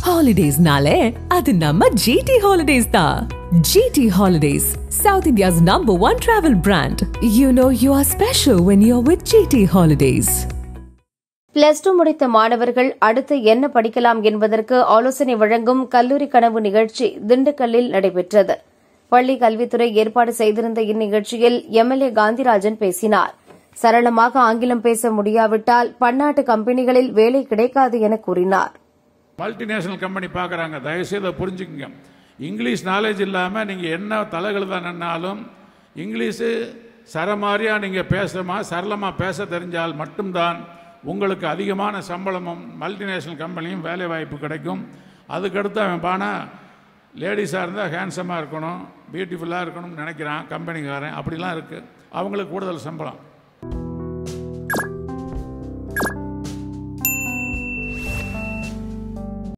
ஹாலிடேஸ்னாலே அது நம்ம ஜிடி ஹாலிடேஸ் தான் GT holidays South India's number one travel brand you know you are special when you are with GT holidays plus two முடித்த மாணவர்கள் அடுத்து என்ன படிக்கலாம் என்பதற்கு ஆலோசனை வழங்கும் கல்லூரி கனவு நிகழ்ச்சி திண்டுக்கல்லில் நடைபெற்றது பள்ளி கல்வித்துறை ஏற்பாடு செய்திருந்த இந்நிகழ்ச்சியில் எம்எல்ஏ காந்திராஜன் பேசினார் சரளமாக ஆங்கிலம் பேச முடியாவிட்டால் பன்னாட்டு கம்பெனிகளில் வேலை கிடைக்காது என கூறினார் மல்டிநேஷனல் கம்பெனி பார்க்குறாங்க தயவுசெய்து அதை புரிஞ்சுக்குங்க இங்கிலீஷ் நாலேஜ் இல்லாமல் நீங்கள் என்ன தலைகழுதானாலும் இங்கிலீஷு சரமாரியாக நீங்கள் பேசுகிறமா சரளமாக பேச தெரிஞ்சால் மட்டும்தான் உங்களுக்கு அதிகமான சம்பளமும் மல்டிநேஷனல் கம்பெனியும் வேலை வாய்ப்பு கிடைக்கும் அதுக்கடுத்து அவன் பானா லேடிஸாக இருந்தால் ஹேண்ட்ஸமாக இருக்கணும் பியூட்டிஃபுல்லாக இருக்கணும்னு நினைக்கிறான் கம்பெனிக்காரன் அப்படிலாம் இருக்குது அவங்களுக்கு கூடுதல் சம்பளம்